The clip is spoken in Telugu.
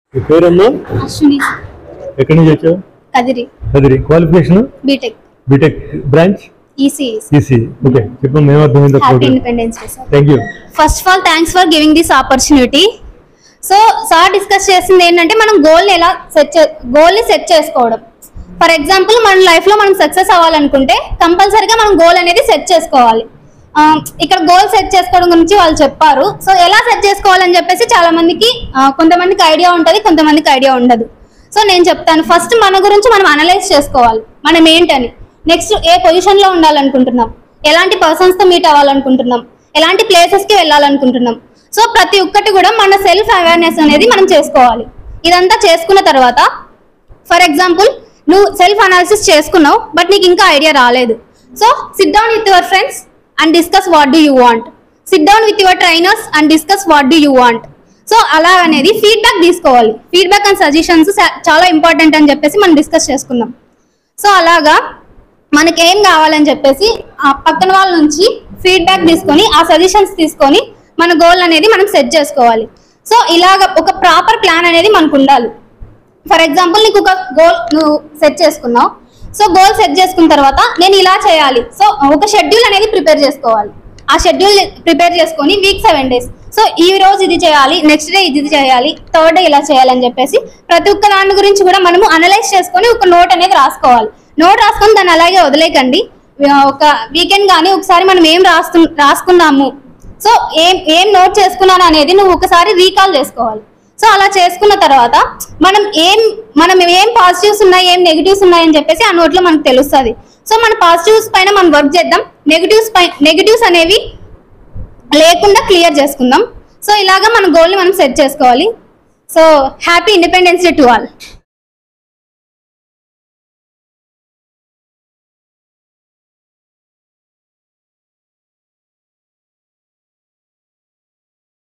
మీ పేరమ్మా అశ్విని ఎక్కడి నుంచి వచ్చావు Kadiri Kadiri qualification B Tech B Tech branch ECE EC okay చెప్పమ్మా ఏమర్థమైందో happy independence day sir thank you first of all thanks for giving this opportunity so sir discuss చేసింది ఏంటంటే మనం గోల్ని ఎలా సెట్ చే గోల్ని సెట్ చేసుకోవడం ఫర్ ఎగ్జాంపుల్ మన లైఫ్లో మనం సక్సెస్ అవ్వాలనుకుంటే కంపల్సరీగా మనం గోల్ అనేది సెట్ చేసుకోవాలి ఆ, ఇక్కడ గోల్ సెట్ చేసుకోవడం గురించి వాళ్ళు చెప్పారు సో ఎలా సెట్ చేసుకోవాలని చెప్పేసి చాలా మందికి ఆ, కొంతమందికి ఐడియా ఉంటుంది కొంతమందికి ఐడియా ఉండదు సో నేను చెప్తాను ఫస్ట్ మన గురించి మనం అనలైజ్ చేసుకోవాలి మనం ఏంటని నెక్స్ట్ ఏ పొజిషన్ లో ఉండాలనుకుంటున్నాం ఎలాంటి పర్సన్స్ తో మీట్ అవ్వాలనుకుంటున్నాం ఎలాంటి ప్లేసెస్ కి వెళ్ళాలనుకుంటున్నాం సో ప్రతి ఒక్కటి కూడా మన సెల్ఫ్ అవేర్నెస్ అనేది మనం చేసుకోవాలి ఇదంతా చేసుకున్న తర్వాత ఫర్ ఎగ్జాంపుల్ నువ్వు సెల్ఫ్ అనాలిసిస్ చేసుకున్నావు బట్ నీకు ఇంకా ఐడియా రాలేదు so sit down with your friends and discuss what do you want sit down with your trainers and discuss what do you want so అలా అనేది ఫీడ్బ్యాక్ తీసుకోవాలి ఫీడ్బ్యాక్ అండ్ సజెషన్స్ చాలా ఇంపార్టెంట్ అని చెప్పేసి మనం డిస్కస్ చేసుకుందాం సో అలాగా మనకి ఏం కావాలని చెప్పేసి ఆ పక్కన వాళ్ళ నుంచి ఫీడ్బ్యాక్ తీసుకొని ఆ సజెషన్స్ తీసుకొని మన గోల్ అనేది మనం సెట్ చేసుకోవాలి సో ఇలాగ ఒక ప్రాపర్ ప్లాన్ అనేది మనకు ఉండాలి ఫర్ ఎగ్జాంపుల్ నీకు ఒక గోల్ నువ్వు సెట్ చేసుకున్నావు సో గోల్ సెట్ చేసుకున్న తర్వాత నేను ఇలా చేయాలి సో ఒక షెడ్యూల్ అనేది ప్రిపేర్ చేసుకోవాలి ఆ షెడ్యూల్ ప్రిపేర్ చేసుకొని వీక్ సెవెన్ డేస్ సో ఈ రోజు ఇది చేయాలి నెక్స్ట్ డే ఇది చేయాలి థర్డ్ డే ఇలా చేయాలని చెప్పేసి ప్రతి ఒక్క దాని గురించి కూడా మనము అనలైజ్ చేసుకొని ఒక నోట్ అనేది రాసుకోవాలి నోట్ రాసుకొని దాన్ని అలాగే వదిలేకండి ఆ, ఒక వీకెండ్ కానీ ఒకసారి మనం ఏం రాస్తు రాసుకున్నాము సో ఏం ఏం నోట్ చేసుకున్నాను అనేది నువ్వు ఒకసారి రీకాల్ చేసుకోవాలి సో అలా చేసుకున్న తర్వాత మనం ఏం మనం ఏం పాజిటివ్స్ ఉన్నాయి ఏం నెగిటివ్స్ ఉన్నాయి అని చెప్పేసి ఆ నోట్లో మనకు తెలుస్తుంది సో మన పాజిటివ్స్ పైన మనం వర్క్ చేద్దాం నెగిటివ్స్ పై నెగిటివ్స్ అనేవి లేకుండా క్లియర్ చేసుకుందాం సో ఇలాగా మన గోల్ని మనం సెట్ చేసుకోవాలి so happy independence day to all